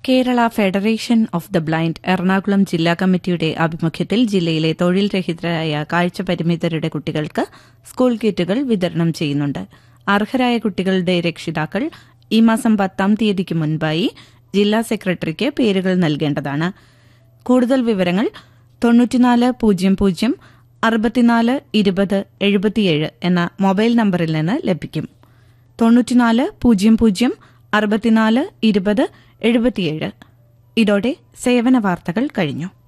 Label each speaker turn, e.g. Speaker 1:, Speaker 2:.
Speaker 1: Kerala federation of the blind Ernakulam ജില്ലാ കമ്മിറ്റിയുടെ ആഭിമുഖ്യത്തിൽ ജില്ലയിലെ തൊഴിൽ രഹിതരായ കാഴ്ചപരിമിതരുടെ കുട്ടികൾക്ക് സ്കൂൾ കിറ്റുകൾ വിതരണം ചെയ്യുന്നുണ്ട് അർഹരായ കുട്ടികളുടെ രക്ഷിതാക്കൾ ഈ മാസം പത്താം തീയതിക്ക് മുൻപായി ജില്ലാ സെക്രട്ടറിക്ക് പേരുകൾ നൽകേണ്ടതാണ് കൂടുതൽ വിവരങ്ങൾ തൊണ്ണൂറ്റിനാല് പൂജ്യം പൂജ്യം അറുപത്തിനാല് ഇരുപത് എഴുപത്തിയേഴ് എന്ന മൊബൈൽ നമ്പറിൽ നിന്ന് ലഭിക്കും തൊണ്ണൂറ്റിനാല് പൂജ്യം പൂജ്യം അറുപത്തിനാല് ഇരുപത് എഴുപത്തിയേഴ് ഇതോടെ സേവന വാർത്തകൾ കഴിഞ്ഞു